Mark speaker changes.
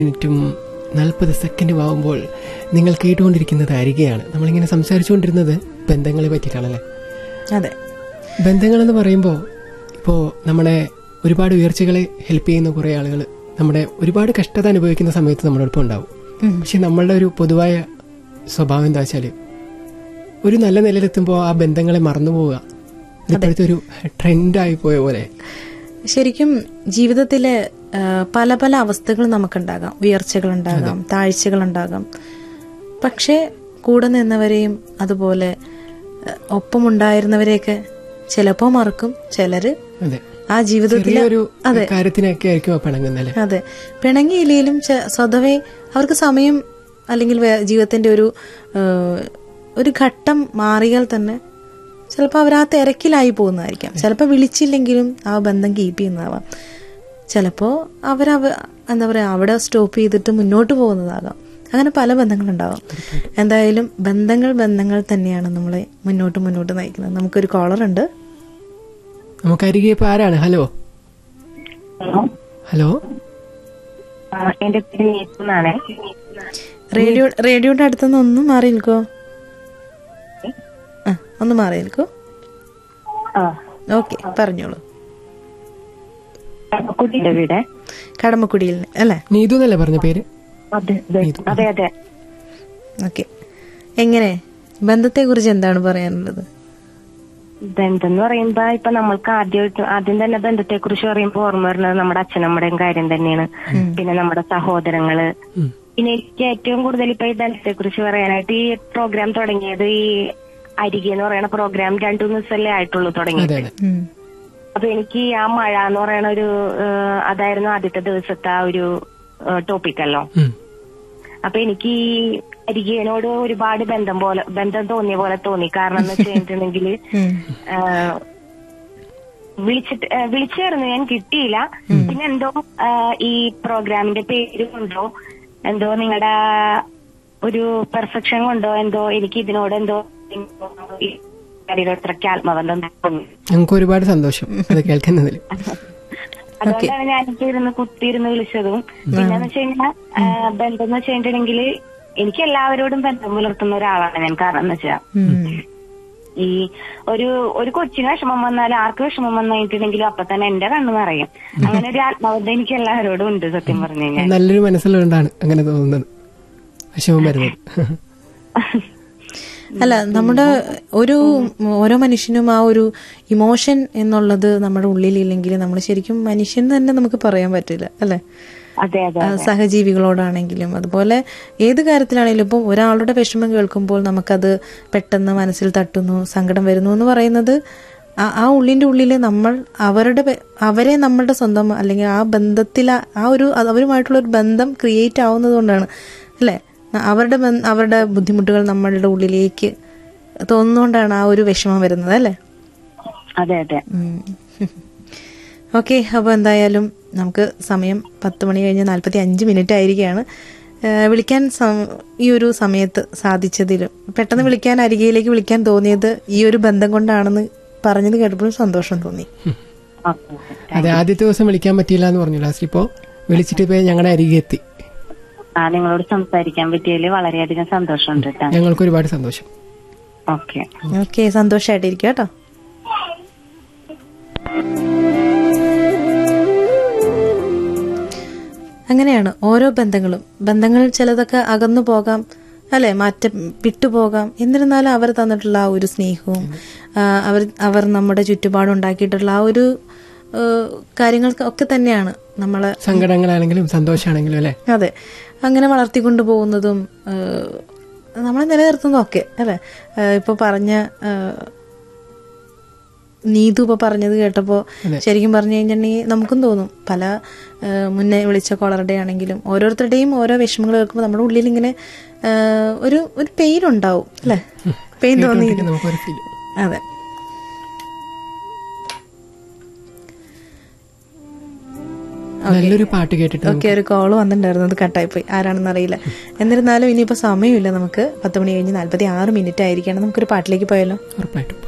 Speaker 1: മിനിറ്റും നാൽപ്പത് സെക്കൻഡും ആവുമ്പോൾ നിങ്ങൾ കേട്ടുകൊണ്ടിരിക്കുന്നത് അരികെയാണ് നമ്മളിങ്ങനെ സംസാരിച്ചുകൊണ്ടിരുന്നത് ബന്ധങ്ങളെ പറ്റിയിട്ടാണല്ലേ
Speaker 2: അതെ
Speaker 1: ബന്ധങ്ങളെന്ന് പറയുമ്പോൾ ഇപ്പോൾ നമ്മുടെ ഒരുപാട് ഉയർച്ചകളെ ഹെൽപ്പ് ചെയ്യുന്ന കുറേ ആളുകൾ നമ്മുടെ ഒരുപാട് കഷ്ടത അനുഭവിക്കുന്ന സമയത്ത് നമ്മുടെ ഒപ്പം ഉണ്ടാവും
Speaker 2: ഉം.
Speaker 1: പക്ഷെ നമ്മളുടെ ഒരു പൊതുവായ സ്വഭാവം എന്താ വെച്ചാൽ ഒരു നല്ല നിലയിലെത്തുമ്പോൾ ആ ബന്ധങ്ങളെ മറന്നു പോവുക ഇപ്പോഴത്തെ ഒരു ട്രെൻഡായി പോയ പോലെ
Speaker 2: ശരിക്കും ജീവിതത്തിലെ ആ, പല പല അവസ്ഥകൾ നമുക്കുണ്ടാകാം ഉയർച്ചകൾ ഉണ്ടാകാം താഴ്ചകൾ ഉണ്ടാകാം പക്ഷേ കൂടെ നിന്നവരെയും അതുപോലെ ആ, ഒപ്പമുണ്ടായിരുന്നവരെയൊക്കെ ചിലപ്പോ മറക്കും ചിലര്
Speaker 1: അതെ
Speaker 2: ആ ജീവിതത്തിലെ
Speaker 1: ചെറിയൊരു
Speaker 2: അതെ
Speaker 1: കാര്യത്തിനൊക്കെ ആയിരിക്കും പിണങ്ങുന്നല്ലേ
Speaker 2: അതെ പിണങ്ങിയില്ലെങ്കിലും ചെ- സ്വതവേ അവർക്ക് സമയം അല്ലെങ്കിൽ വേ- ജീവിതത്തിന്റെ ഒരു ആ, ഒരു ഘട്ടം മാറിയാൽ തന്നെ ചിലപ്പോൾ അവർ ആ തിരക്കിലായി പോകുന്നതായിരിക്കാം ചിലപ്പോൾ വിളിച്ചില്ലെങ്കിലും ആ ബന്ധം കീപ്പ് ചെയ്യുന്നതാവാം ചിലപ്പോൾ അവരവ എന്താ പറയുക അവിടെ സ്റ്റോപ്പ് ചെയ്തിട്ട് മുന്നോട്ട് പോകുന്നതാകാം അങ്ങനെ പല ബന്ധങ്ങളുണ്ടാവാം എന്തായാലും ബന്ധങ്ങൾ ബന്ധങ്ങൾ തന്നെയാണ് നമ്മളെ മുന്നോട്ട് മുന്നോട്ട് നയിക്കുന്നത് നമുക്കൊരു കോളർ ഉണ്ട്
Speaker 1: നമുക്ക് അരികെ ഇപ്പൊ ആരാണ് ഹലോ
Speaker 3: ഹലോ
Speaker 1: ഹലോ
Speaker 3: ആ, എന്റെ പേര് നീതു എന്നാണ്
Speaker 2: റേഡിയോ റേഡിയോയുടെ അടുത്തുനിന്ന് ഒന്ന് മാറി നിൽക്കോ ആ ഒന്ന് മാറി നിൽക്കോ
Speaker 3: ആ
Speaker 2: ഓക്കെ പറഞ്ഞോളൂ
Speaker 3: കുട്ടിയുടെ വീട്
Speaker 2: കടമക്കുടിയിൽ അല്ലേ
Speaker 1: നീതു എന്നല്ലേ പറഞ്ഞ പേര്
Speaker 3: അതെ അതെ അതെ അതെ
Speaker 2: ഓക്കെ എങ്ങനെ ബന്ധത്തെ കുറിച്ച് എന്താണ് പറയാനുള്ളത്
Speaker 3: ബന്ധം എന്ന് പറയുമ്പോ ഇപ്പൊ നമ്മൾക്ക് ആദ്യമായിട്ട് ആദ്യം തന്നെ ബന്ധത്തെ കുറിച്ച് പറയുമ്പോൾ ഓർമ്മ വരുന്നത് നമ്മുടെ അച്ഛനമ്മയുടെയും കാര്യം തന്നെയാണ് പിന്നെ നമ്മുടെ സഹോദരങ്ങള്
Speaker 1: ഉം.
Speaker 3: പിന്നെ എനിക്ക് ഏറ്റവും കൂടുതൽ ഇപ്പൊ ഈ ബന്ധത്തെ കുറിച്ച് പറയാനായിട്ട് ഈ പ്രോഗ്രാം തുടങ്ങിയത് ഈ അരികെ എന്ന് പറയുന്ന പ്രോഗ്രാം രണ്ടു ദിവസമല്ലേ ആയിട്ടുള്ളൂ
Speaker 1: അതെ
Speaker 3: തുടങ്ങിയിട്ട്
Speaker 1: അതെ
Speaker 2: ഉം.
Speaker 3: അപ്പൊ എനിക്ക് ആ മഴ എന്ന് പറയുന്ന ഒരു ഏഹ്, അതായിരുന്നു ആദ്യത്തെ ദിവസത്തെ ആ ഒരു ടോപ്പിക് അല്ലോ
Speaker 1: ഉം.
Speaker 3: അപ്പൊ എനിക്ക് ഈ അരികേനോട് ഒരുപാട് ബന്ധം പോലെ ബന്ധം തോന്നിയ പോലെ തോന്നി കാരണം എന്ന് വെച്ചിട്ടുണ്ടെങ്കിൽ
Speaker 2: ഉം.
Speaker 3: വിളിച്ചിട്ട് ഏഹ്, വിളിച്ചായിരുന്നു ഞാൻ കിട്ടിയില്ല പിന്നെ എന്തോ ഏഹ്, ഈ പ്രോഗ്രാമിന്റെ പേര് കൊണ്ടോ എന്തോ നിങ്ങളുടെ ഒരു പെർഫെക്ഷൻ കൊണ്ടോ എന്തോ എനിക്ക് ഇതിനോട് എന്തോ ഈ കാര്യത്തോട് ഇത്രയ്ക്ക് ആത്മബന്ധം തോന്നി
Speaker 1: ഞങ്ങൾക്ക് ഒരുപാട് സന്തോഷം അത് കേൾക്കുന്നതിൽ
Speaker 3: അതുകൊണ്ടാണ് ഞാൻ എനിക്ക് ഇരുന്ന് കുത്തിയിരുന്ന് വിളിച്ചതും പിന്നെന്ന് വെച്ച് കഴിഞ്ഞാൽ ബന്ധം എന്ന് വെച്ചിട്ടുണ്ടെങ്കിൽ എനിക്ക് എല്ലാവരോടും ബന്ധം പുലർത്തുന്ന ഒരാളാണ് ഞാൻ കാരണം എന്ന് വെച്ചാൽ
Speaker 2: ഉം.
Speaker 3: ഈ ഒരു ഒരു കൊച്ചിന് വിഷമം വന്നാൽ ആർക്ക് വിഷമം വന്നിട്ടുണ്ടെങ്കിലും അപ്പൊ തന്നെ എന്റെ കണ്ണു നിറയും അങ്ങനെ ഒരു ആത്മബന്ധം എനിക്ക് എല്ലാവരോടും ഉണ്ട് സത്യം പറഞ്ഞു കഴിഞ്ഞാൽ
Speaker 1: നല്ലൊരു മനസ്സിലുകൊണ്ടാണ് അങ്ങനെ തോന്നുന്നത് വിഷമം വരുന്നത്
Speaker 2: അല്ല നമ്മുടെ ഒരു ഓരോ മനുഷ്യനും ആ ഒരു ഇമോഷൻ എന്നുള്ളത് നമ്മുടെ ഉള്ളിലില്ലെങ്കിൽ നമ്മൾ ശരിക്കും മനുഷ്യൻ തന്നെ നമുക്ക് പറയാൻ പറ്റില്ല അല്ലെ
Speaker 3: അതെ അതെ
Speaker 2: ആ, സഹജീവികളോടാണെങ്കിലും അതുപോലെ ഏത് കാര്യത്തിലാണെങ്കിലും ഇപ്പം ഒരാളുടെ വിഷമം കേൾക്കുമ്പോൾ നമുക്കത് പെട്ടെന്ന് മനസ്സിൽ തട്ടുന്നു സങ്കടം വരുന്നു എന്ന് പറയുന്നത് ആ- ആ ഉള്ളിന്റെ ഉള്ളിൽ നമ്മൾ അവരുടെ പെ- അവരെ നമ്മളുടെ സ്വന്തം അല്ലെങ്കിൽ ആ ബന്ധത്തിൽ ആ- ആ ഒരു അത് അവരുമായിട്ടുള്ള ഒരു ബന്ധം ക്രിയേറ്റ് ആവുന്നത് കൊണ്ടാണ് അല്ലേ അവരുടെ ബന്ധ- അവരുടെ ബുദ്ധിമുട്ടുകൾ നമ്മളുടെ ഉള്ളിലേക്ക് തോന്നുന്നതുകൊണ്ടാണ് ആ ഒരു വിഷമം വരുന്നത് അല്ലേ
Speaker 3: അതെ അതെ
Speaker 2: ഓക്കെ അപ്പോൾ എന്തായാലും നമുക്ക് സമയം പത്ത് മണി കഴിഞ്ഞ് നാൽപ്പത്തി അഞ്ച് മിനിറ്റ് ആയിരിക്കുകയാണ് ഏഹ് വിളിക്കാൻ സം- ഈ ഒരു സമയത്ത് സാധിച്ചതിലും പെട്ടെന്ന് വിളിക്കാൻ അരികയിലേക്ക് വിളിക്കാൻ തോന്നിയത് ഈ ഒരു ബന്ധം കൊണ്ടാണെന്ന് പറഞ്ഞത് കേട്ടപ്പോഴും സന്തോഷം തോന്നി
Speaker 3: ഓക്കെ
Speaker 1: അതെ ആദ്യത്തെ ദിവസം വിളിക്കാൻ പറ്റിയില്ല എന്ന് പറഞ്ഞു ലാസ്റ്റ് ഇപ്പോ വിളിച്ചിട്ട് ഇപ്പൊ ഞങ്ങളുടെ അരികെ എത്തി
Speaker 3: ആ നിങ്ങളോട് സംസാരിക്കാൻ പറ്റിയതിൽ വളരെയധികം സന്തോഷമുണ്ട് കേട്ടോ
Speaker 1: ഞങ്ങൾക്ക് ഒരുപാട് സന്തോഷം
Speaker 3: ഓക്കെ
Speaker 2: ഓക്കെ സന്തോഷമായിട്ടിരിക്കും കേട്ടോ അങ്ങനെയാണ് ഓരോ ബന്ധങ്ങളും ബന്ധങ്ങൾ ചിലതൊക്കെ അകന്നു പോകാം അല്ലെ മാറ്റം വിട്ടുപോകാം എന്നിരുന്നാലും അവർ തന്നിട്ടുള്ള ആ ഒരു സ്നേഹവും ആ, അവർ അവർ നമ്മുടെ ചുറ്റുപാടുണ്ടാക്കിയിട്ടുള്ള ആ ഒരു ആ, കാര്യങ്ങൾക്ക് ഒക്കെ തന്നെയാണ് നമ്മളെ
Speaker 1: സങ്കടങ്ങളാണെങ്കിലും സന്തോഷമാണെങ്കിലും അല്ലെ
Speaker 2: അതെ അങ്ങനെ വളർത്തിക്കൊണ്ടു പോകുന്നതും ഏഹ്, നമ്മളെ നിലനിർത്തുന്നതൊക്കെ അല്ലെ ഏഹ്, ഇപ്പൊ പറഞ്ഞ ഏഹ്, നീതു ഇപ്പൊ പറഞ്ഞത് കേട്ടപ്പോ ശരിക്കും പറഞ്ഞു കഴിഞ്ഞിട്ടുണ്ടെങ്കിൽ നമുക്കും തോന്നും പല ഏഹ്, മുന്നേ വിളിച്ച കോളറുടെ ആണെങ്കിലും ഓരോരുത്തരുടെയും ഓരോ വിഷമങ്ങൾ കേൾക്കുമ്പോൾ നമ്മുടെ ഉള്ളിൽ ഇങ്ങനെ ഏഹ്, ഒരു ഒരു പെയിൻ ഉണ്ടാവും അല്ലെ പെയിൻ തോന്നി
Speaker 1: നമുക്കൊരു ഫീൽ
Speaker 2: അതെ
Speaker 1: നല്ലൊരു പാട്ട് കേട്ടിട്ട്
Speaker 2: ഓക്കെ ഒരു കോൾ വന്നിട്ടുണ്ടായിരുന്നു അത് കട്ടായിപ്പോയി ആരാണെന്ന് അറിയില്ല എന്നിരുന്നാലും ഇനിയിപ്പോൾ സമയമില്ല നമുക്ക് പത്ത് മണി കഴിഞ്ഞ് നാൽപ്പത്തി ആറ് മിനിറ്റ് ആയിരിക്കണം നമുക്കൊരു പാട്ടിലേക്ക് പോയാലോ
Speaker 1: ഉറപ്പായിട്ടും